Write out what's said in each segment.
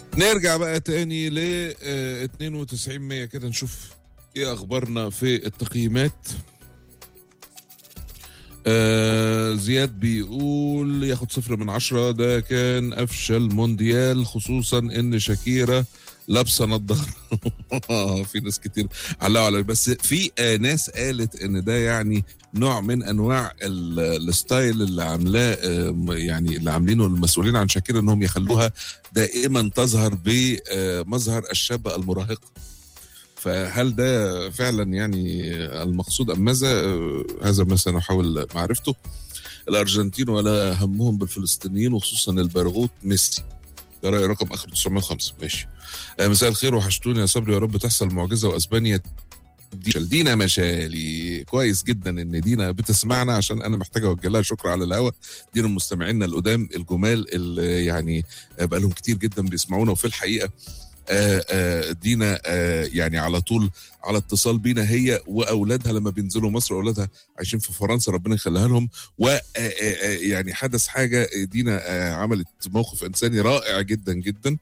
نرجع بقى تاني ل 92 100 كده نشوف ايه اخبارنا في التقييمات آه زياد بيقول ياخد صفر من عشرة ده كان افشل مونديال خصوصا ان شاكيرا لابسه نظاره في ناس كتير علقوا على بس في آه ناس قالت ان ده يعني نوع من انواع ال- الستايل اللي عاملاه آه، يعني اللي عاملينه المسؤولين عن شاكيرا انهم يخلوها دائما تظهر بمظهر الشابه المراهقه فهل ده فعلا يعني المقصود ام ماذا آه، هذا ما سنحاول معرفته الارجنتين ولا همهم بالفلسطينيين وخصوصا البرغوث ميسي ده راي رقم اخر 905 ماشي آه، مساء الخير وحشتوني يا صبري يا رب تحصل معجزه واسبانيا دي- دينا مشالي كويس جدا ان دينا بتسمعنا عشان انا محتاج اوجه لها شكر على الهوا دينا مستمعينا القدام الجمال اللي يعني آه، بقالهم كتير جدا بيسمعونا وفي الحقيقه آه، آه، دينا آه، يعني على طول على اتصال بينا هي واولادها لما بينزلوا مصر اولادها عايشين في فرنسا ربنا يخليها لهم و آه، آه، آه، يعني حدث حاجه دينا آه، عملت موقف انساني رائع جدا جدا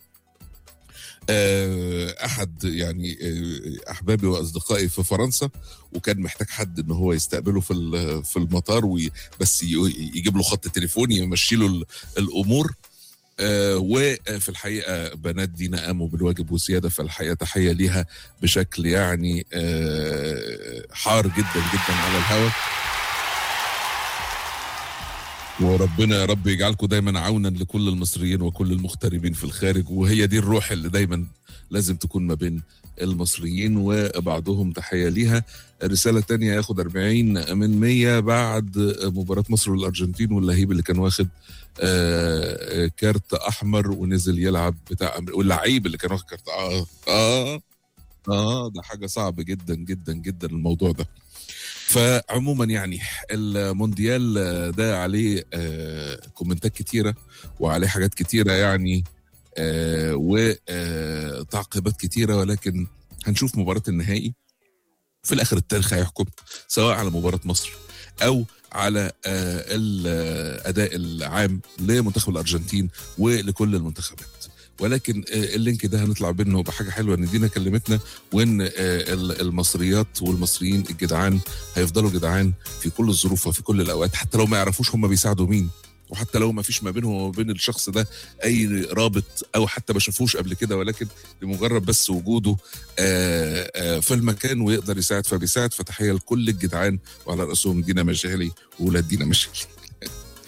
آه، احد يعني آه، احبابي واصدقائي في فرنسا وكان محتاج حد ان هو يستقبله في ال- في المطار وي- بس ي- يجيب له خط تليفون يمشي له ال- الامور آه، وفي الحقيقه بنات دينا قاموا بالواجب وزياده فالحقيقه تحيه ليها بشكل يعني آه، حار جدا جدا على الهواء وربنا يا رب يجعلكم دايما عونا لكل المصريين وكل المغتربين في الخارج وهي دي الروح اللي دايما لازم تكون ما بين المصريين وبعضهم تحية ليها رسالة تانية ياخد 40 من 100 بعد مباراة مصر والأرجنتين واللهيب اللي كان واخد آه، آه، كارت أحمر ونزل يلعب بتاع واللعيب اللي كان واخد كارت آه آه آه ده حاجة صعبة جدا جدا جدا الموضوع ده فعموما يعني المونديال ده عليه آه، كومنتات كتيرة وعليه حاجات كتيرة يعني وتعقيبات كتيرة ولكن هنشوف مباراة النهائي في الآخر التاريخ هيحكم سواء على مباراة مصر أو على آه، الأداء العام لمنتخب الأرجنتين ولكل المنتخبات ولكن آه، اللينك ده هنطلع بينه بحاجه حلوه ان دينا كلمتنا وان آه، ال- المصريات والمصريين الجدعان هيفضلوا جدعان في كل الظروف وفي كل الاوقات حتى لو ما يعرفوش هم بيساعدوا مين وحتى لو ما فيش ما بينهم وما بين الشخص ده اي رابط او حتى ما شافوش قبل كده ولكن لمجرد بس وجوده آه، آه، في المكان ويقدر يساعد فبيساعد فتحيه لكل الجدعان وعلى راسهم دينا مشالي واولاد دينا مشالي